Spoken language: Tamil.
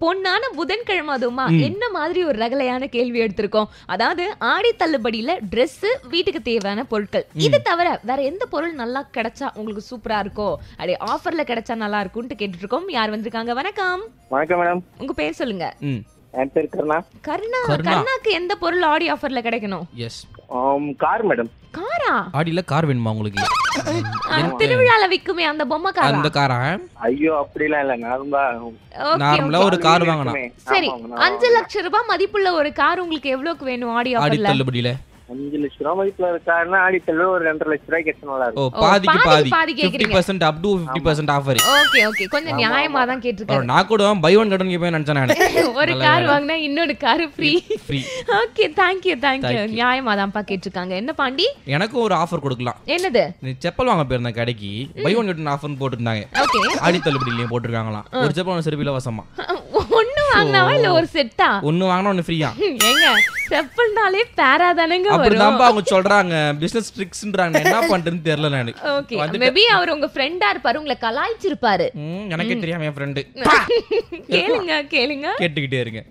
பொன்னான புதன்கிழமை அதுவுமா என்ன மாதிரி ஒரு ரகலையான கேள்வி எடுத்திருக்கோம் அதாவது ஆடி தள்ளுபடியில Dress வீட்டுக்கு தேவையான பொருட்கள் இது தவிர வேற எந்த பொருள் நல்லா கிடைச்சா உங்களுக்கு சூப்பரா இருக்கோ அப்படி ஆஃபர்ல கிடைச்சா நல்லா இருக்கும்னு கேட்டுட்டு இருக்கோம் யார் வந்திருக்காங்க வணக்கம் வணக்கம் மேடம் உங்க பேர் சொல்லுங்க ம் என் பேர் கருணா கருணா கருணா. கருணாக்கு எந்த பொருள் ஆடி ஆஃபர்ல கிடைக்கணும் எஸ் ஆம், கார் மேடம் காரா ஆடியில் கார் வேணுமா உங்களுக்கு அஹ், திருவிழால விக்குமே அந்த பொம்மை காரா அந்த காரா ஐயோ அப்படிலாம் இல்ல நார்மலா Okay, நார்மலா okay. ஒரு கார் வாங்கணும் சரி ஆமாங்க, நான் அஞ்சு லட்சம் ரூபாய் மதிப்புள்ள ஒரு கார் உங்களுக்கு எவ்வளவுக்கு வேணும் ஆடி ஆடி ஆஃபர்ல தள்ளுபடியில அஞ்சு லட்சம் ரூபாய் மதிப்புல ஒரு கார்னா ஆடி தள்ளு ஒரு ரெண்டரை லட்சம் ரூபாய்க்கு எத்தனை நல்லா ஓ இருக்கும் பாதிக்கு பாதிக்கு பாதி பாதி ஃபிஃப்டி கேக்குறீங்க. Percent up to fifty percent offer okay okay கொஞ்சம் நியாயமா தான் கேட்டிருக்காரு நான் கூட பை ஒன் கடன் கேட்பேன் நினைச்சேன் நான் ஒரு கார் வாங்கினா இன்னொரு car free free okay thank you thank you Thank you. நியாயமா தான்ப்பா கேட்டிருக்காங்க என்ன பாண்டி எனக்கும் ஒரு ஆஃபர் கொடுக்கலாம் என்னது நீ செப்பல் வாங்க போயிருந்தேன் கடைக்கு பை ஒன் கடன் ஆஃபர்னு போட்டுருந்தாங்க ஓகே ஆடி தள்ளுபடியிலையும் போட்டிருக்காங்களாம் ஒரு செப்பல் ஒன்று சிறப்பு இலவசமா ஒண்ணு வாங்கினாவா இல்ல ஒரு செட்டா ஒன்று வாங்கினா ஒன்று ஃப்ரீயா ஏங்க செப்பல்னாலே பேரா தானேங்க வரும் அப்படிதான்ப்பா அவங்க சொல்றாங்க பிசினஸ் ட்ரிக்ஸ்ன்றாங்க என்ன பண்றதுன்னு தெரியல நானு ஓகே வந்துட்டு- மேபி அவர் உங்க ஃப்ரெண்டா இருப்பாரு உங்களை கலாய்ச்சிருப்பாரு ம், எனக்கே தெரியாம என் ஃப்ரெண்டு கேளுங்க கேளுங்க கேட்டுக்கிட்டே இருங்க